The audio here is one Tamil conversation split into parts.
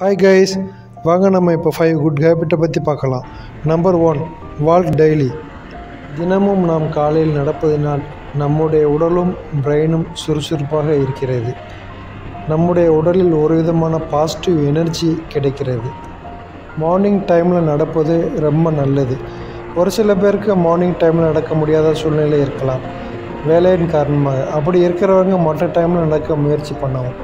ஹாய் கைஸ் வாங்க நம்ம இப்போ ஃபைவ் குட் ஹேபிட்டை பற்றி பார்க்கலாம் நம்பர் ஒன் வால்க் டெய்லி தினமும் நாம் காலையில் நடப்பதினால் நம்முடைய உடலும் பிரெயினும் சுறுசுறுப்பாக இருக்கிறது நம்முடைய உடலில் ஒரு விதமான பாசிட்டிவ் எனர்ஜி கிடைக்கிறது மார்னிங் டைமில் நடப்பது ரொம்ப நல்லது ஒரு சில பேருக்கு மார்னிங் டைமில் நடக்க முடியாத சூழ்நிலை இருக்கலாம் வேலையின் காரணமாக அப்படி இருக்கிறவங்க மற்ற டைமில் நடக்க முயற்சி பண்ணவும்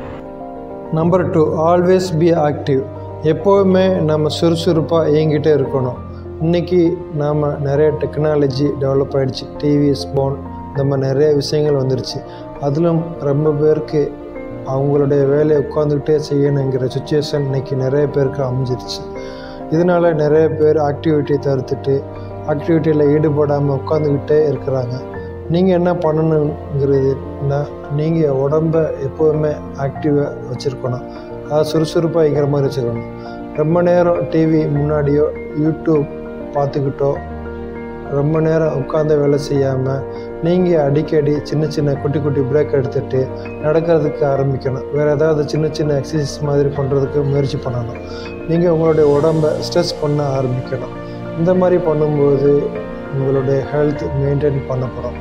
number two always be active எப்போவுமே நம்ம சுறுசுறுப்பாக இயங்கிட்டே இருக்கணும் இன்றைக்கி நாம் நிறைய டெக்னாலஜி டெவலப் ஆகிடுச்சு டிவி ஸ்போன் இந்த மாதிரி நிறைய விஷயங்கள் வந்துருச்சு அதிலும் ரொம்ப பேருக்கு அவங்களுடைய வேலையை உட்காந்துக்கிட்டே செய்யணுங்கிற சுச்சுவேஷன் இன்றைக்கி நிறைய பேருக்கு அமைஞ்சிருச்சு இதனால் நிறைய பேர் ஆக்டிவிட்டியை தவிர்த்துட்டு ஆக்டிவிட்டியில் ஈடுபடாமல் உட்காந்துக்கிட்டே இருக்கிறாங்க நீங்கள் என்ன பண்ணணுங்கிறதுனா நீங்கள் உடம்ப எப்போவுமே ஆக்டிவாக வச்சுருக்கணும் அதாவது சுறுசுறுப்பாக இருக்கிற மாதிரி வச்சுருக்கணும் ரொம்ப நேரம் டிவி முன்னாடியோ யூடியூப் பார்த்துக்கிட்டோ ரொம்ப நேரம் உட்காந்து வேலை செய்யாமல் நீங்கள் அடிக்கடி சின்ன சின்ன குட்டி குட்டி பிரேக் எடுத்துகிட்டு நடக்கிறதுக்கு ஆரம்பிக்கணும் வேறு ஏதாவது சின்ன சின்ன எக்ஸசைஸ் மாதிரி பண்ணுறதுக்கு முயற்சி பண்ணணும் நீங்கள் உங்களுடைய உடம்பை ஸ்ட்ரெஸ் பண்ண ஆரம்பிக்கணும் இந்த மாதிரி பண்ணும்போது உங்களுடைய ஹெல்த் மெயின்டைன் பண்ணப்படும்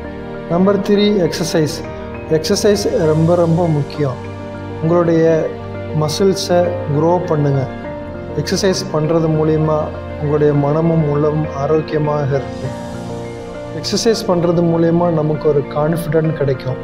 நம்பர் த்ரீ எக்ஸசைஸ் எக்ஸசைஸ் ரொம்ப ரொம்ப முக்கியம் உங்களுடைய மசில்ஸை க்ரோ பண்ணுங்கள் எக்ஸசைஸ் பண்ணுறது மூலிமா உங்களுடைய மனமும் உள்ளமும் ஆரோக்கியமாக இருக்கும் எக்ஸசைஸ் பண்ணுறது மூலிமா நமக்கு ஒரு கான்ஃபிடென்ட் கிடைக்கும்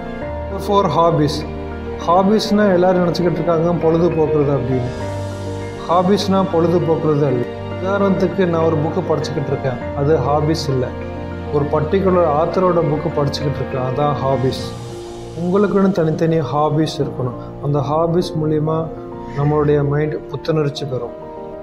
ஃபோர் ஹாபிஸ் ஹாபிஸ்னால் எல்லோரும் நினச்சிக்கிட்டு இருக்காங்க பொழுதுபோக்குறது அப்படின்னு ஹாபிஸ்னால் பொழுதுபோக்குறது அல்ல உதாரணத்துக்கு நான் ஒரு புக்கு படிச்சுக்கிட்டு இருக்கேன் அது ஹாபிஸ் இல்லை ஒரு பர்டிகுலர் ஆத்தரோட புக்கு படிச்சுக்கிட்டு இருக்கேன் அதான் ஹாபிஸ் உங்களுக்குன்னு தனித்தனி ஹாபிஸ் இருக்கணும் அந்த ஹாபிஸ் மூலிமா நம்மளுடைய மைண்ட் புத்துணர்ச்சி பெறும்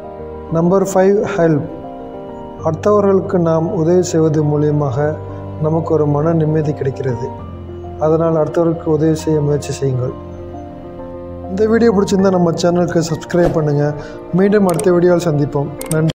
நம்பர் ஃபைவ் ஹெல்ப் அடுத்தவர்களுக்கு நாம் உதவி செய்வது மூலியமாக நமக்கு ஒரு மன நிம்மதி கிடைக்கிறது அதனால் அடுத்தவருக்கு உதவி செய்ய முயற்சி செய்யுங்கள் இந்த வீடியோ பிடிச்சிருந்தால் நம்ம சேனலுக்கு சப்ஸ்கிரைப் பண்ணுங்கள் மீண்டும் அடுத்த வீடியோவில் சந்திப்போம் நன்றி